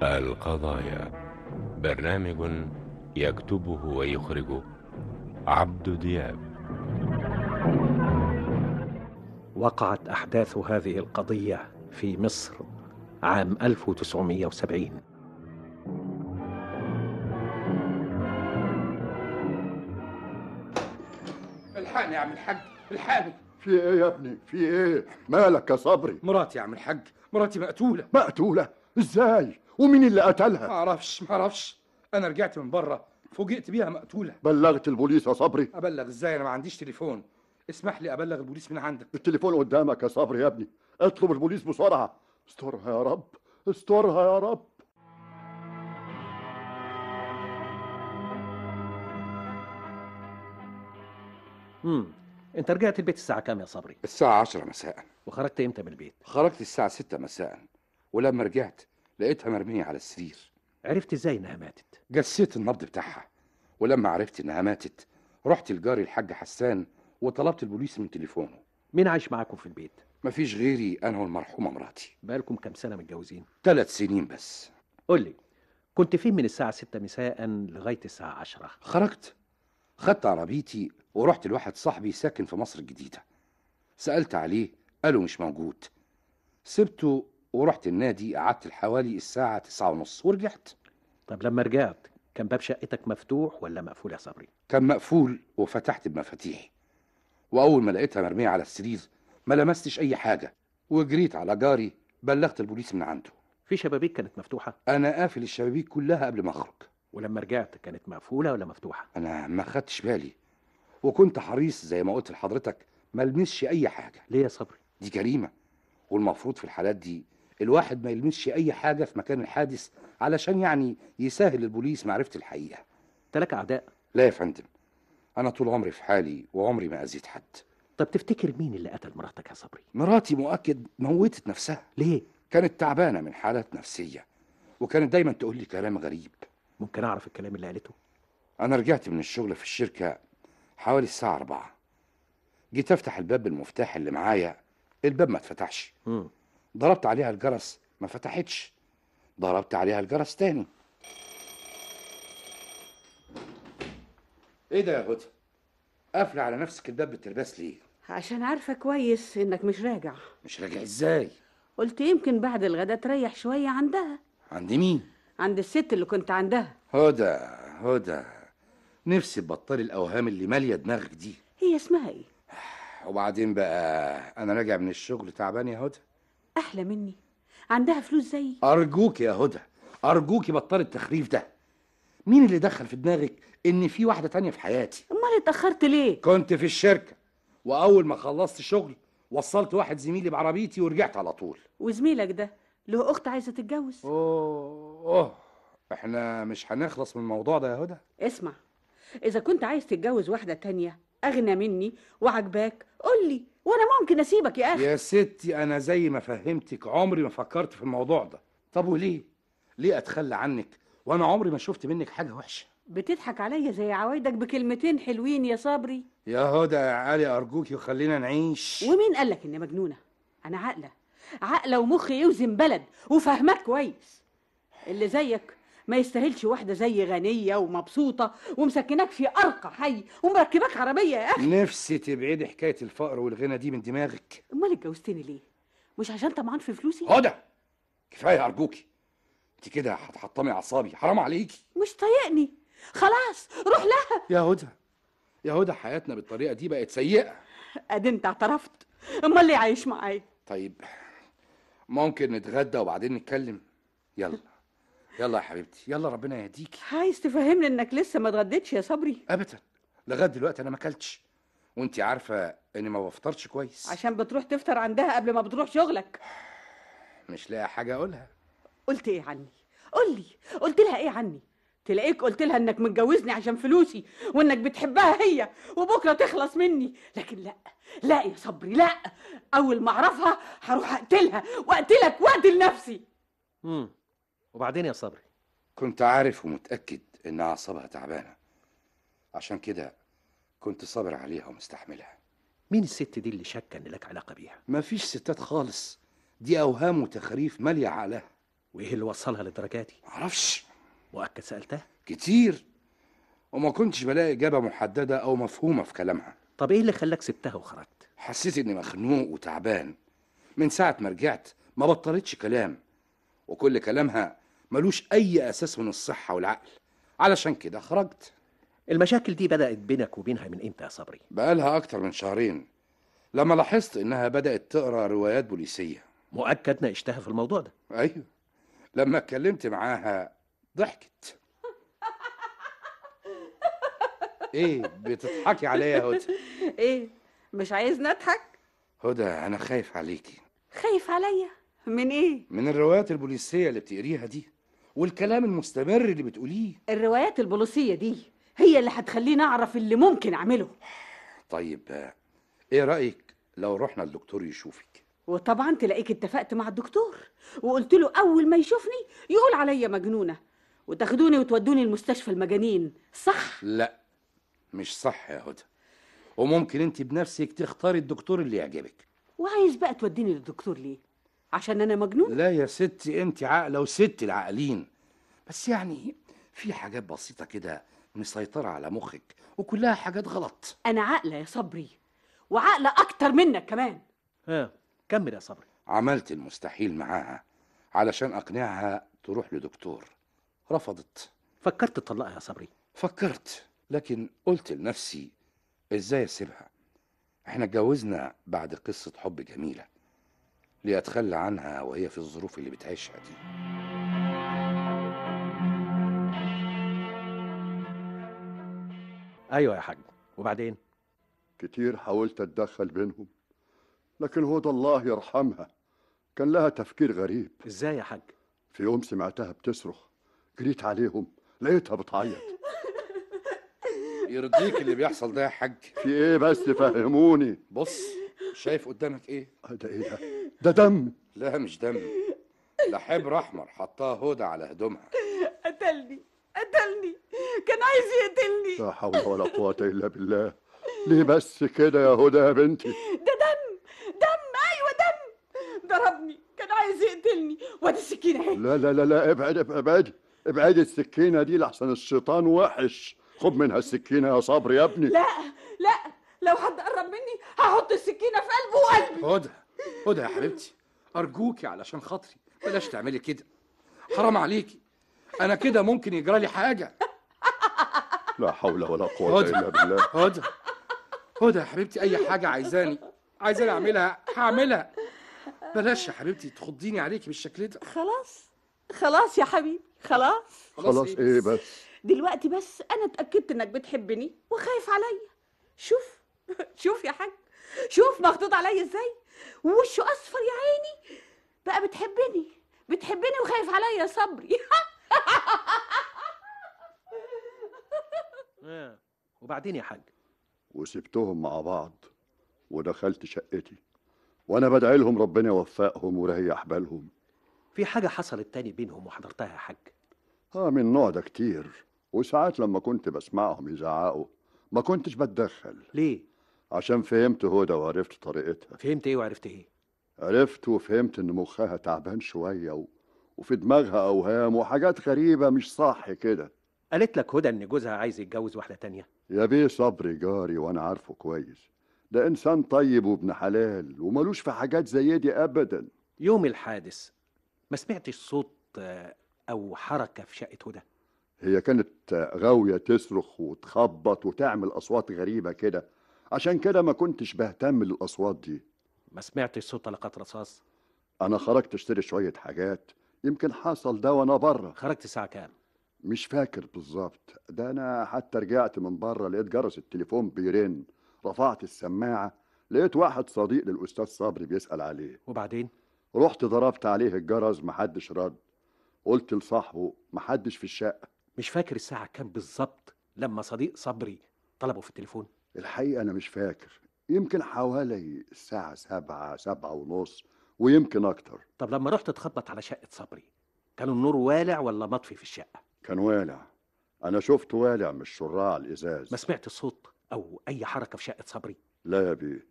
القضايا برنامج يكتبه ويخرجه عبد دياب وقعت أحداث هذه القضية في مصر عام 1970 الحقني يا عم الحاج الحقني في ايه يا ابني في ايه مالك يا صبري مراتي يا عم الحاج مراتي مقتولة مقتولة ازاي ومين اللي ما قتلها اعرفش ما اعرفش انا رجعت من بره فوجئت بيها مقتولة بلغت البوليس يا صبري ابلغ ازاي انا ما عنديش تليفون اسمح لي ابلغ البوليس من عندك التليفون قدامك يا صبري يا ابني اطلب البوليس بسرعة استرها يا رب استرها يا رب امم انت رجعت البيت الساعة كام يا صبري الساعة عشرة مساء وخرجت امتى من البيت خرجت الساعة ستة مساء ولما رجعت لقيتها مرمية على السرير عرفت ازاي انها ماتت جسيت النبض بتاعها ولما عرفت انها ماتت رحت لجاري الحاج حسان وطلبت البوليس من تليفونه مين عايش معاكم في البيت مفيش غيري انا والمرحومة مراتي بقالكم كام سنة متجوزين ثلاث سنين بس قول لي كنت فين من الساعة 6 مساء لغاية الساعة 10 خرجت خدت عربيتي ورحت لواحد صاحبي ساكن في مصر الجديدة سألت عليه قالوا مش موجود سبته ورحت النادي قعدت حوالي الساعة تسعة ونص ورجعت طب لما رجعت كان باب شقتك مفتوح ولا مقفول يا صبري كان مقفول وفتحت بمفاتيحي وأول ما لقيتها مرمية على السرير ما لمستش أي حاجة وجريت على جاري بلغت البوليس من عنده في شبابيك كانت مفتوحة أنا قافل الشبابيك كلها قبل ما أخرج ولما رجعت كانت مقفولة ولا مفتوحة أنا ما خدتش بالي وكنت حريص زي ما قلت لحضرتك ما لمسش أي حاجة ليه يا صبري دي جريمة والمفروض في الحالات دي الواحد ما يلمسش أي حاجة في مكان الحادث علشان يعني يسهل البوليس معرفة الحقيقة انت لك اعداء لا يا فندم أنا طول عمري في حالي وعمري ما أذيت حد طب تفتكر مين اللي قتل مراتك يا صبري مراتي مؤكد موتت نفسها ليه كانت تعبانة من حالات نفسية وكانت دايما تقول لي كلام غريب ممكن اعرف الكلام اللي قالته أنا رجعت من الشغل في الشركة حوالي الساعة أربعة جيت أفتح الباب بالمفتاح اللي معايا الباب ما اتفتحش امم ضربت عليها الجرس ما فتحتش ضربت عليها الجرس تاني ايه ده يا هدى قافله على نفسك الباب بالترباس ليه عشان عارفة كويس إنك مش راجع مش راجع ازاي قلت يمكن بعد الغدا تريح شوية عندها عند مين عند الست اللي كنت عندها هدى هدى نفسي تبطلي الاوهام اللي ماليه دماغك دي هي اسمها إيه؟ وبعدين بقى انا راجع من الشغل تعبان يا هدى أحلى مني عندها فلوس زيي ارجوك يا هدى ارجوكي بطلي التخريف ده مين اللي دخل في دماغك ان في واحده تانية في حياتي أمال اتأخرت ليه؟ كنت في الشركه واول ما خلصت شغل وصلت واحد زميلي بعربيتي ورجعت على طول وزميلك ده له أخت عايزة تتجوز اوه اوه احنا مش هنخلص من الموضوع ده يا هدى اسمع إذا كنت عايز تتجوز واحدة تانية أغنى مني وعجباك قول لي وأنا ممكن أسيبك يا أخي يا ستي انا زي ما فهمتك عمري ما فكرت في الموضوع ده طب وليه ليه اتخلى عنك وانا عمري ما شفت منك حاجه وحشه بتضحك عليا زي عوايدك بكلمتين حلوين يا صبري يا هدى يا علي ارجوكي وخلينا نعيش ومين قالك إني مجنونة؟ أنا عاقلة عاقلة ومخي يوزن بلد وفاهماك كويس اللي زيك ما يستاهلش واحدة زي غنية ومبسوطة ومسكناك في أرقى حي ومركباك عربية يا أخي نفسي تبعدي حكايه الفقر والغنى دي من دماغك أمال اتجوزتني ليه؟ مش عشان طمعان في فلوسي؟ هدى كفايه ارجوكي انت كده هتحطمي اعصابي حرام عليكي مش طايقني خلاص روح لها يا هدى يا هدى حياتنا بالطريقه دي بقت سيئه ادي انت اعترفت امال ليه عايش معايا طيب ممكن نتغدى وبعدين نتكلم يلا يلا يا حبيبتي يلا ربنا يهديكي عايز تفهمني انك لسه ما اتغديتش يا صبري ابدا لغايه دلوقتي انا ما اكلتش وانت عارفه اني ما بفطرش كويس عشان بتروح تفطر عندها قبل ما بتروح شغلك مش لاقي حاجه اقولها قلت ايه عني قول لي قلت لها ايه عني تلاقيك قلت لها انك متجوزني عشان فلوسي وانك بتحبها هي وبكره تخلص مني لكن لا لا يا صبري لا اول ما اعرفها هروح اقتلها واقتلك واقتل نفسي امم وبعدين يا صبري كنت عارف ومتاكد ان اعصابها تعبانه عشان كده كنت صابر عليها ومستحملها مين الست دي اللي شك ان لك علاقه بيها مفيش ستات خالص دي اوهام وتخريف ماليه عقلها وايه اللي وصلها للدرجه دي معرفش مؤكد سالتها كتير وما كنتش بلاقي إجابة محددة أو مفهومة في كلامها طب ايه اللي خلاك سبتها وخرجت حسيت إني مخنوق وتعبان من ساعة ما رجعت ما بطلتش كلام وكل كلامها ملوش أي أساس من الصحة والعقل علشان كده خرجت المشاكل دي بدات بينك وبينها من امتى يا صبري بقالها أكتر من شهرين لما لاحظت إنها بدأت تقرأ روايات بوليسية مؤكد ناقشتها في الموضوع ده أيوه لما اتكلمت معاها ضحكت ايه بتضحكي عليا يا هدى ايه مش عايزني اضحك هدى انا خايف عليكي خايف عليا من ايه من الروايات البوليسيه اللي بتقريها دي والكلام المستمر اللي بتقوليه الروايات البوليسيه دي هي اللي هتخليني اعرف اللي ممكن اعمله طيب آه، ايه رايك لو رحنا الدكتور يشوفك وطبعا تلاقيك اتفقت مع الدكتور وقلت له اول ما يشوفني يقول عليا مجنونه وتاخدوني وتودوني المستشفى المجانين صح لا مش صح يا هدى وممكن انت بنفسك تختاري الدكتور اللي يعجبك وعايز بقى توديني للدكتور ليه عشان انا مجنون لا يا ستي انت عاقله وست العاقلين بس يعني في حاجات بسيطه كده مسيطره على مخك وكلها حاجات غلط انا عاقله يا صبري وعاقله اكتر منك كمان ها كمل يا صبري عملت المستحيل معاها علشان اقنعها تروح لدكتور رفضت فكرت تطلقها يا صبري فكرت لكن قلت لنفسي ازاي اسيبها احنا اتجوزنا بعد قصة حب جميلة ليه اتخلى عنها وهي في الظروف اللي بتعيشها دي ايوه يا حاج وبعدين كتير حاولت اتدخل بينهم لكن هدى الله يرحمها كان لها تفكير غريب ازاي يا حاج في يوم سمعتها بتصرخ جريت عليهم لقيتها بتعيط يرضيك اللي بيحصل ده يا حاج في ايه بس فهموني بص شايف قدامك ايه ده ايه ده ده دم لا مش دم ده حبر احمر حطها هدى على هدومها قتلني قتلني كان عايز يقتلني لا حول ولا قوة إلا بالله ليه بس كده يا هدى يا بنتي ده دم دم ايوه دم ضربني كان عايز يقتلني وادي السكينه اهي لا لا لا لا ابعد ابعد ابعد السكينة دي لحسن الشيطان وحش خد منها السكينة يا صبر يا ابني لا لا لو حد قرب مني هحط السكينه في قلبه وقلبي هدى هدى يا حبيبتي ارجوكي علشان خاطري بلاش تعملي كده حرام عليكي انا كده ممكن يجرى لي حاجه لا حول ولا قوة هدى. إلا بالله هدى هدى يا حبيبتي اي حاجه عايزاني عايزاني اعملها هعملها بلاش يا حبيبتي تخضيني عليكي بالشكل ده خلاص خلاص يا حبيبي خلاص خلاص ايه بس دلوقتي بس انا اتاكدت انك بتحبني وخايف عليا شوف شوف يا حاج شوف مخطوط عليا ازاي ووشه اصفر يا عيني بقى بتحبني بتحبني وخايف عليا يا صبري ها وبعدين يا حاج وسبتهم مع بعض ودخلت شقتي وانا بدعي لهم ربنا يوفقهم ويريح بالهم في حاجه حصلت تاني بينهم وحضرتها يا حاج اه من النوع ده كتير وساعات لما كنت بسمعهم يزعقوا ما كنتش بتدخل ليه عشان فهمت هدى وعرفت طريقتها فهمت ايه وعرفت ايه عرفت وفهمت ان مخها تعبان شوية و... وفي دماغها اوهام وحاجات غريبة مش صح كده قالت لك هدى ان جوزها عايز يتجوز واحده تانية يا بيه صبري جاري وانا عارفه كويس ده انسان طيب وابن حلال وملوش في حاجات زي دي ابدا يوم الحادث ما سمعتش صوت آه، او حركه في شقه هدى هي كانت غاوية تصرخ وتخبط وتعمل أصوات غريبة كده عشان كده ما كنتش بهتم للأصوات دي ما سمعتش صوت طلقات رصاص أنا خرجت أشتري شوية حاجات يمكن حصل ده وأنا بره خرجت الساعه كام مش فاكر بالظبط ده أنا حتى رجعت من بره لقيت جرس التليفون بيرن رفعت السماعة لقيت واحد صديق للأستاذ صبري بيسأل عليه وبعدين رحت ضربت عليه الجرس محدش رد قلت لصاحبه محدش في الشقة مش فاكر الساعه كام بالظبط لما صديق صبري طلبه في التليفون الحقيقة أنا مش فاكر يمكن حوالي الساعة سبعة سبعة ونص ويمكن أكتر طب لما رحت تخبط على شقه صبري كان النور والع ولا مطفي في الشقه كان والع أنا شفت والع مش شراع الإزاز ما سمعت صوت او اي حركه في شقه صبري لا يا بيه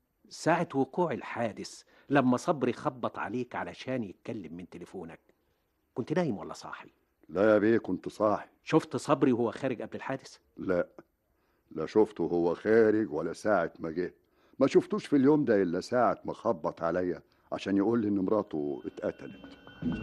ساعه وقوع الحادث لما صبري خبط عليك علشان يتكلم من تليفونك كنت نايم ولا صاحي لا يا بيه كنت صاحي شفت صبري وهو خارج قبل الحادث لا لا شفته هو خارج ولا ساعة ما جه ما شفتوش في اليوم ده إلا ساعة ما خبط عليا عشان يقول لي إن مراته اتقتلت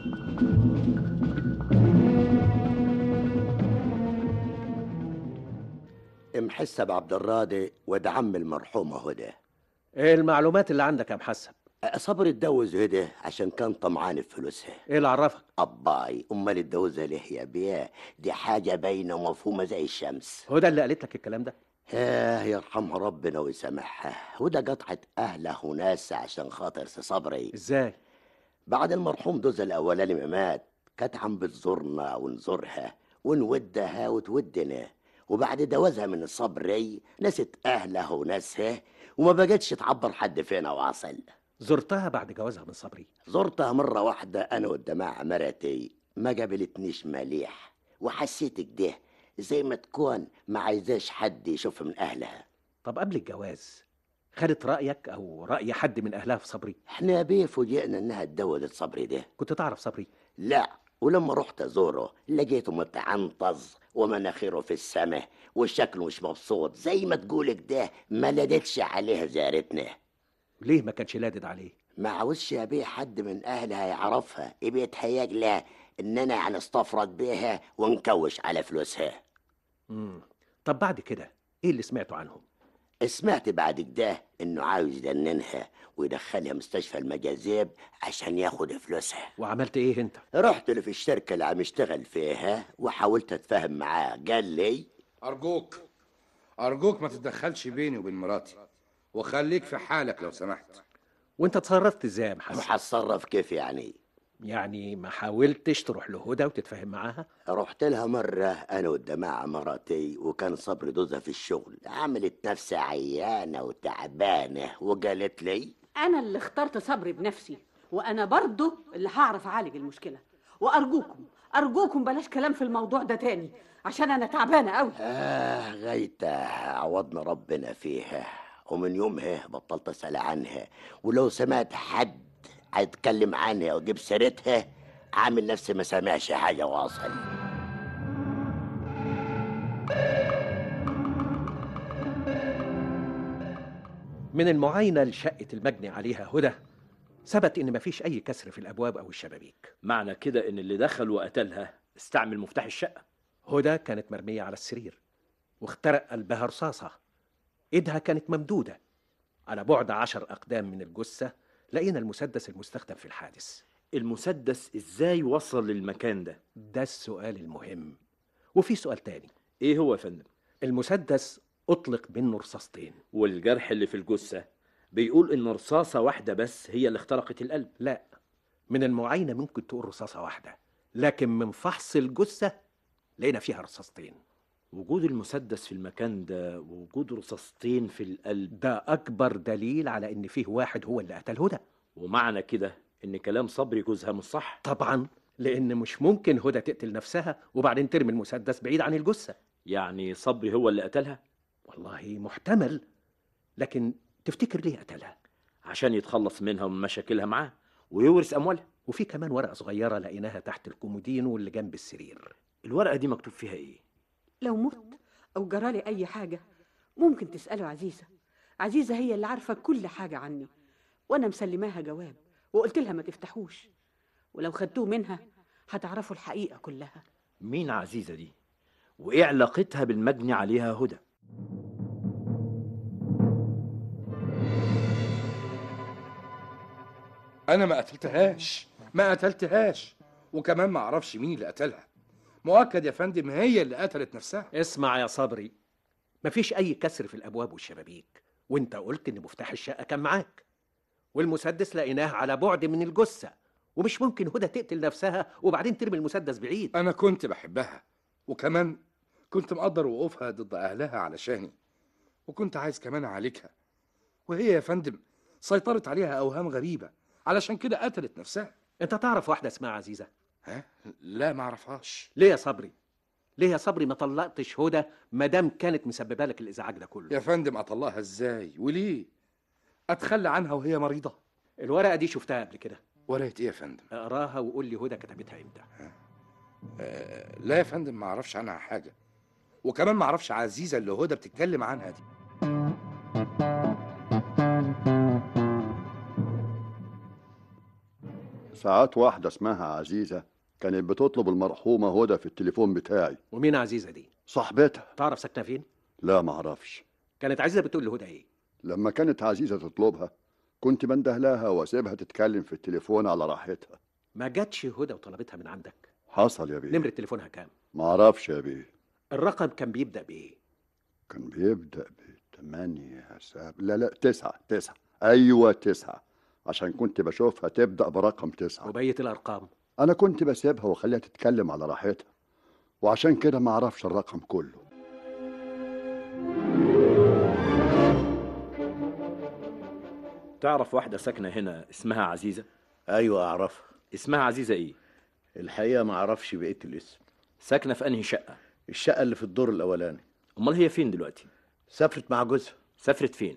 محسب عبد الراضي واد عم المرحومة هدى ايه المعلومات اللي عندك يا محسب صبري اتجوز هدى عشان كان طمعان في فلوسها ايه اللي عرفك أباي أمال اتجوزها ليه يا بيه دي حاجة باينة ومفهومة زي الشمس هدى اللي قالت لك الكلام ده آه يرحمها ربنا ويسامحها هدى قطعت أهلها وناس عشان خاطر سي صبري ازاي بعد المرحوم جوزها الأولاني ما مات كانت عم بتزورنا ونزورها ونودها وتودنا وبعد جوازها من صبري نست أهلها وناسها وما بقتش تعبر حد فينا واصل زرتها بعد جوازها من صبري زرتها مرة واحدة أنا والجماعة مرتي ما قابلتنيش مليح وحسيت كده زي ما تكون ما عايزاش حد يشوف من أهلها طب قبل الجواز خدت رأيك أو رأي حد من أهلها في صبري احنا بيه فوجئنا إنها اتجوزت صبري ده كنت تعرف صبري لا ولما رحت ازوره لقيته متعنطز ومناخيره في السماء وشكله مش مبسوط زي ما تقول كده ما لدتش عليه زيارتنا ليه ما كانش لادد عليه ما عاوزش ابيه حد من اهلها يعرفها يبقى يتهيأ لها اننا هنستفرد بيها ونكوش على فلوسها مم. طب بعد كده ايه اللي سمعته عنهم سمعت بعد كده انه عاوز يدننها ويدخلها مستشفى المجاذيب عشان ياخد فلوسها وعملت ايه انت رحت له في الشركة اللي عم يشتغل فيها وحاولت اتفاهم معاه قال لي أرجوك أرجوك ما تتدخلش بيني وبين مراتي وخليك في حالك لو سمحت وانت اتصرفت ازاي يا محسن وهتصرف كيف يعني يعني ما حاولتش تروح لهدى وتتفاهم معاها رحت لها مرة أنا والجماعة مراتي وكان صبري جوزها في الشغل عملت نفسها عيانة وتعبانة وقالت لي انا اللي اخترت صبري بنفسي وانا برضو اللي هعرف اعالج المشكله وارجوكم ارجوكم بلاش كلام في الموضوع ده تاني عشان انا تعبانه قوي آه غايتة عوضنا ربنا فيها ومن يومها بطلت أسأل عنها ولو سمعت حد هيتكلم عنها أو جيب سيرتها عامل نفسي ما سامعش حاجة واصل من المعاينة لشقة المجني عليها هدى ثبت ان مفيش اي كسر في الابواب او الشبابيك معنى كده ان اللي دخل وقتلها استعمل مفتاح الشقة هدى كانت مرمية على السرير واخترق قلبها رصاصة ايدها كانت ممدودة على بعد عشر اقدام من الجثة لقينا المسدس المستخدم في الحادث المسدس ازاي وصل للمكان ده ده السؤال المهم وفي سؤال تاني ايه هو يا فندم المسدس اطلق منه رصاصتين والجرح اللي في الجثة بيقول ان رصاصة واحدة بس هي اللي اخترقت القلب لا من المعاينة ممكن تقول رصاصة واحدة لكن من فحص الجثة لقينا فيها رصاصتين وجود المسدس في المكان ده ووجود رصاصتين في القلب ده أكبر دليل على إن فيه واحد هو اللي قتل هدى ومعنى كده ان كلام صبري جوزها مش صح طبعا لأن مش ممكن هدى تقتل نفسها وبعدين ترمي المسدس بعيد عن الجثة يعني صبري هو اللي قتلها والله محتمل لكن تفتكر ليه قتلها عشان يتخلص منها ومن مشاكلها معاه ويورث اموالها وفي كمان ورقة صغيرة لقيناها تحت الكومودينو اللي جنب السرير الورقة دي مكتوب فيها ايه لو مت او جرالي اي حاجه ممكن تساله عزيزه عزيزه هي اللي عارفه كل حاجه عني وانا مسلماها جواب وقلت لها ما تفتحوش ولو خدتوه منها هتعرفوا الحقيقه كلها مين عزيزة دي وايه علاقتها بالمجني عليها هدى انا ما قتلتهاش ما قتلتهاش وكمان ما اعرفش مين اللي قتلها مؤكد يا فندم هي اللي قتلت نفسها اسمع يا صبري مفيش أي كسر في الأبواب والشبابيك وانت قلت إن مفتاح الشقة كان معاك والمسدس لقيناه على بعد من الجثة ومش ممكن هدى تقتل نفسها وبعدين ترمي المسدس بعيد انا كنت بحبها وكمان كنت مقدر وقوفها ضد اهلها علشاني وكنت عايز كمان اعالجها وهي يا فندم سيطرت عليها اوهام غريبه علشان كده قتلت نفسها انت تعرف واحدة اسمها عزيزة ها لا ما اعرفهاش ليه يا صبري ليه يا صبري ما طلقتش هدى ما دام كانت مسببه لك الازعاج ده كله يا فندم اطلقها ازاي وليه اتخلى عنها وهي مريضه الورقه دي شفتها قبل كده ورقه ايه يا فندم اقراها وقول لي هدى كتبتها امتى آه لا يا فندم ما اعرفش عنها حاجه وكمان ما اعرفش عزيزه اللي هدى بتتكلم عنها دي ساعات واحدة اسمها عزيزة كانت بتطلب المرحومة هدى في التليفون بتاعي ومين عزيزه دي صاحبتها تعرف ساكنه فين لا معرفش كانت عزيزه بتقول لهدى ايه لما كانت عزيزة تطلبها كنت بنده لها واسيبها تتكلم في التليفون على راحتها ما جاتش هدى وطلبتها من عندك حصل يا بيه نمره تليفونها كام معرفش يا بيه الرقم كان بيبدا بايه كان بيبدأ بتمانية ساب لا لا تسعة تسعة أيوة تسعة عشان كنت بشوفها تبدأ برقم تسعة وبقيه الارقام أنا كنت بسيبها وخليها تتكلم على راحتها وعشان كده ما أعرفش الرقم كله تعرف واحدة ساكنة هنا اسمها عزيزة ايوه اعرفها اسمها عزيزة ايه الحقيقه ما اعرفش بقيه الاسم ساكنة في انهي شقة الشقه اللي في الدور الاولاني امال هي فين دلوقتي سافرت مع جوزها سافرت فين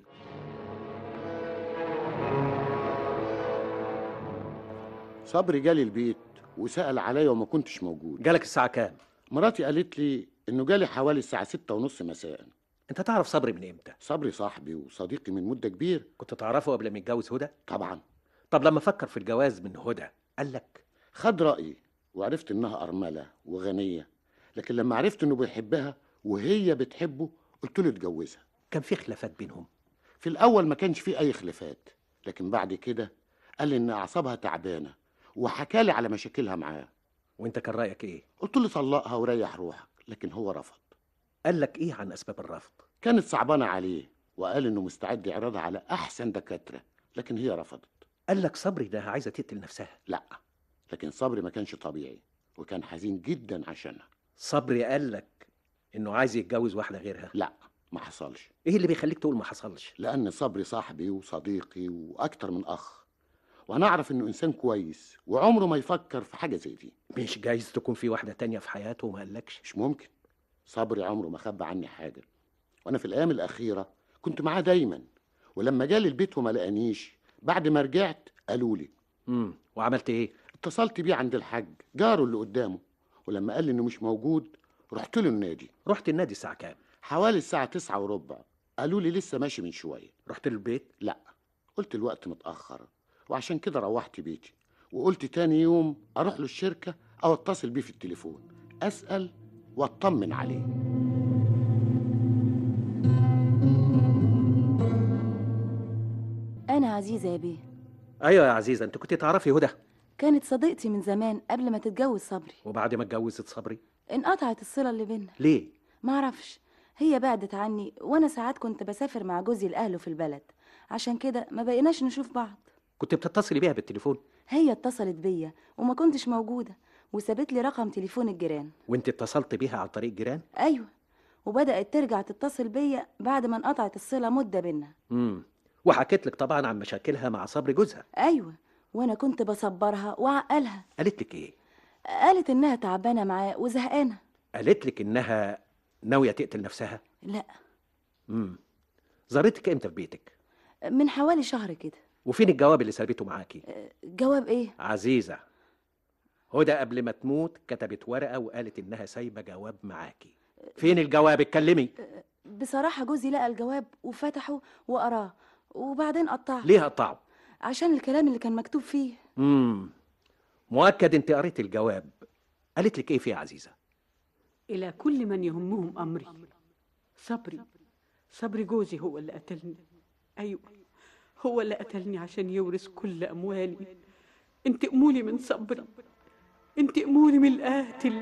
صبري جالي البيت وسأل عليا وما كنتش موجود جالك الساعه كام مراتي قالت لي انه جالي حوالي الساعة ستة ونص مساء انت تعرف صبري من امتى صبري صاحبي وصديقي من مدة كبير كنت تعرفه قبل ما يتجوز هدى طبعا طب لما فكر في الجواز من هدى قال لك خد رأيي وعرفت انها أرملة وغنية لكن لما عرفت انه بيحبها وهي بتحبه قلت له اتجوزها كان في خلافات بينهم في الأول ما كانش فيه أي خلافات لكن بعد كده قال لي إن أعصابها تعبانة وحكالي على مشاكلها معاه وانت كان رايك ايه قلت له طلقها وريح روحك لكن هو رفض قال لك ايه عن اسباب الرفض كانت صعبانة عليه وقال إنه مستعد يعرضها على أحسن دكاترة لكن هي رفضت قال لك صبري انها عايزه تقتل نفسها لا لكن صبري ما كانش طبيعي وكان حزين جدا عشانها صبري قال لك انه عايز يتجوز واحده غيرها لا ما حصلش ايه اللي بيخليك تقول ما حصلش لأن صبري صاحبي وصديقي وأكتر من أخ وأنا أعرف إنه إنسان كويس وعمره ما يفكر في حاجة زي دي مش جايز تكون في واحده تانية في حياته وما قالكش مش ممكن صبري عمره ما خبى عني حاجة وأنا في الأيام الأخيرة كنت معاه دايما ولما جالي البيت وما لقانيش بعد ما رجعت قالوا لي امم وعملت ايه اتصلت بيه عند الحاج جاره اللي قدامه ولما قال لي إنه مش موجود رحت له النادي رحت النادي الساعه كام حوالي الساعة تسعة وربع قالوا لي لسه ماشي من شوية رحت له البيت لا قلت الوقت متأخر وعشان كده روحت بيتي وقلت تاني يوم أروح له الشركة أو أتصل بيه في التليفون أسأل وأطمن عليه أنا عزيزة يا بيه ايوه يا عزيزه انت كنت تعرفي هدى كانت صديقتي من زمان قبل ما تتجوز صبري وبعد ما اتجوزت صبري انقطعت الصلة اللي بينا ليه معرفش هي بعدت عني وأنا ساعات كنت بسافر مع جوزي لأهله في البلد عشان كده ما بقيناش نشوف بعض كنت بتتصلي بيها بالتليفون هي اتصلت بيا وما كنتش موجودة وسابت لي رقم تليفون الجيران وانت اتصلت بيها عن طريق جيران أيوة وبدأت ترجع تتصل بيا بعد ما انقطعت الصلة مدة بينا امم وحكيت لك طبعا عن مشاكلها مع صبري جوزها أيوة وأنا كنت بصبرها وعقلها قالت لك ايه قالت إنها تعبانة معاه وزهقانة قالت لك انها ناويه تقتل نفسها لا امم زارتك امتى في بيتك من حوالي شهر كده وفين الجواب اللي سابته معاكي جواب إيه؟ عزيزه هدى قبل ما تموت كتبت ورقه وقالت انها سايبه جواب معاكي فين الجواب اتكلمي بصراحة جوزي لقى الجواب وفتحه وقراه وبعدين قطعه ليه قطعه عشان الكلام اللي كان مكتوب فيه امم مؤكد انت قريت الجواب قالت لك ايه فيه يا عزيزه إلى كل من يهمهم أمري صبري صبري جوزي هو اللي قتلني أيوة هو اللي قتلني عشان يورث كل أموالي انتقموا لي من صبري انتقموا لي من القاتل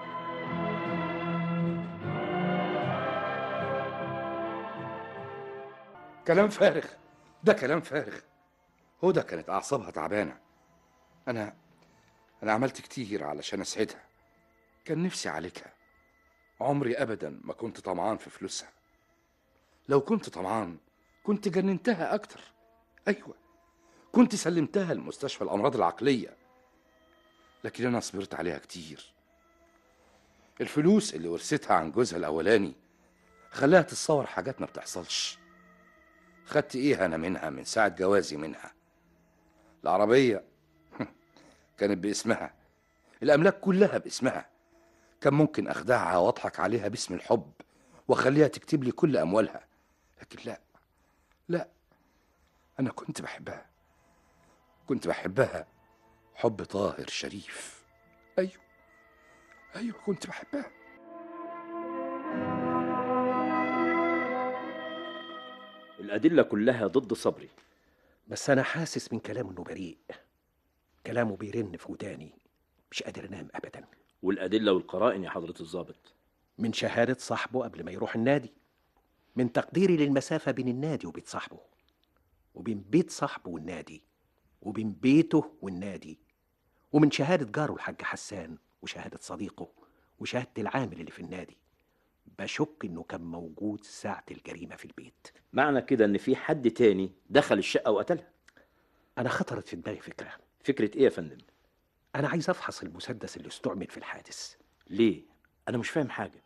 كلام فارغ ده كلام فارغ هدى كانت اعصابها تعبانه انا انا عملت كتير علشان اسعدها كان نفسي اعالجها عمري ابدا ما كنت طمعان في فلوسها لو كنت طمعان كنت جننتها اكتر ايوه كنت سلمتها لمستشفى الامراض العقليه لكن انا صبرت عليها كتير الفلوس اللي ورثتها عن جوزها الاولاني خلاها تتصور حاجات ما بتحصلش خدت ايه انا منها من ساعة جوازي منها العربية كانت باسمها الأملاك كلها باسمها كان ممكن أخدعها وأضحك عليها باسم الحب وأخليها تكتب لي كل أموالها لكن لا لا أنا كنت بحبها كنت بحبها حب طاهر شريف أيوه أيوه كنت بحبها الأدلة كلها ضد صبري بس أنا حاسس من كلامه إنه بريء كلامه بيرن في وداني مش قادر أنام أبدا والأدلة والقرائن يا حضرة الضابط من شهادة صاحبه قبل ما يروح النادي من تقديري للمسافة بين النادي وبيت صاحبه وبين بيت صاحبه والنادي وبين بيته والنادي ومن شهادة جاره الحاج حسان وشهادة صديقه وشهادة العامل اللي في النادي بشك إنه كان موجود ساعة الجريمة في البيت معنى كده إن في حد تاني دخل الشقة وقتلها أنا خطرت في دماغي فكرة فكرة إيه يا فندم؟ أنا عايز أفحص المسدس اللي استعمل في الحادث ليه؟ أنا مش فاهم حاجة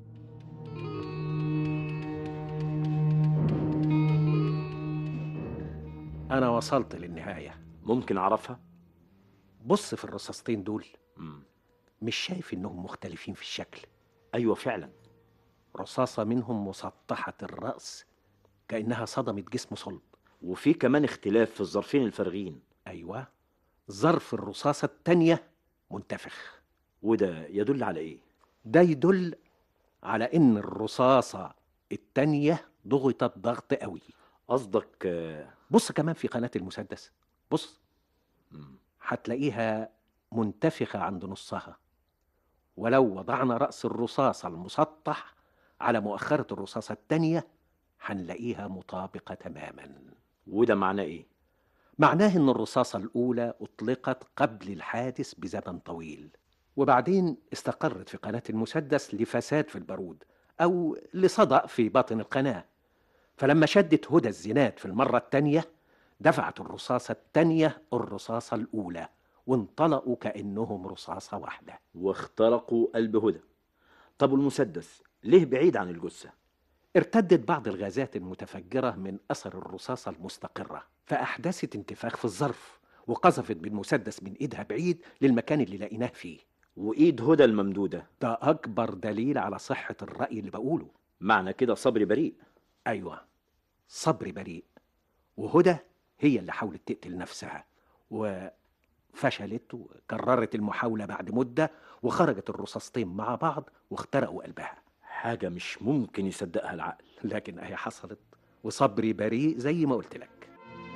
أنا وصلت للنهاية ممكن أعرفها؟ بص في الرصاصتين دول مم. مش شايف إنهم مختلفين في الشكل أيوة فعلا رصاصة منهم مسطحة الرأس كأنها صدمت جسم صلب وفي كمان اختلاف في الظرفين الفارغين أيوة ظرف الرصاصة التانية منتفخ وده يدل على إيه؟ ده يدل على إن الرصاصة التانية ضغطت ضغط قوي قصدك آه، بص كمان في قناة المسدس بص مم. هتلاقيها منتفخة عند نصها ولو وضعنا رأس الرصاصة المسطح على مؤخرة الرصاصة التانية هنلاقيها مطابقة تماما وده معناه إيه؟ معناه إن الرصاصة الأولى أطلقت قبل الحادث بزمن طويل وبعدين استقرت في قناة المسدس لفساد في البارود أو لصدأ في باطن القناة فلما شدت هدى الزناد في المرة التانية دفعت الرصاصة التانية الرصاصة الأولى وانطلقوا كأنهم رصاصة واحدة واخترقوا قلب هدى طب والمسدس ليه بعيد عن الجثة؟ ارتدت بعض الغازات المتفجرة من أثر الرصاصة المستقرة فأحدثت انتفاخ في الظرف وقذفت بالمسدس من إيدها بعيد للمكان اللي لقيناه فيه وإيد هدى الممدودة ده أكبر دليل على صحة الرأي اللي بقوله معنى كده صبري بريء أيوة صبري بريء وهدى هي اللي حاولت تقتل نفسها وفشلت وكررت المحاولة بعد مدة وخرجت الرصاصتين مع بعض واخترقوا قلبها حاجة مش ممكن يصدقها العقل لكن أهي حصلت وصبري بريء زي ما قلت لك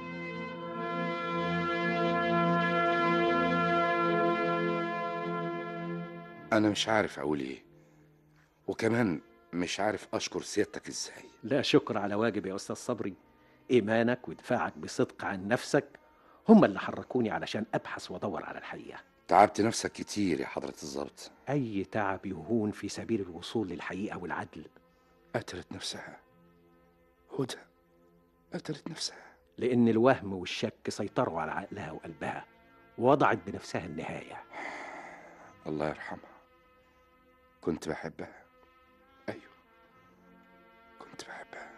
أنا مش عارف أقول إيه وكمان مش عارف أشكر سيادتك إزاي لا شكر على واجب يا أستاذ صبري إيمانك ودفاعك بصدق عن نفسك هم اللي حركوني علشان أبحث وأدور على الحقيقة تعبت نفسك كتير يا حضرة الظابط أي تعب يهون في سبيل الوصول للحقيقة والعدل قتلت نفسها هدى قتلت نفسها لأن الوهم والشك سيطروا على عقلها وقلبها ووضعت بنفسها النهاية الله يرحمها كنت بحبها أيوه كنت بحبها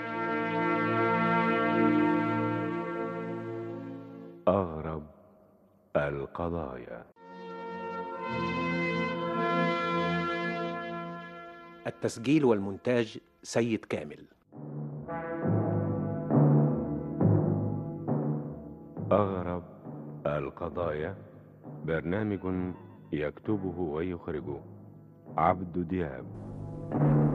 أغرب القضايا التسجيل والمونتاج سيد كامل أغرب القضايا برنامج يكتبه ويخرجه عبد دياب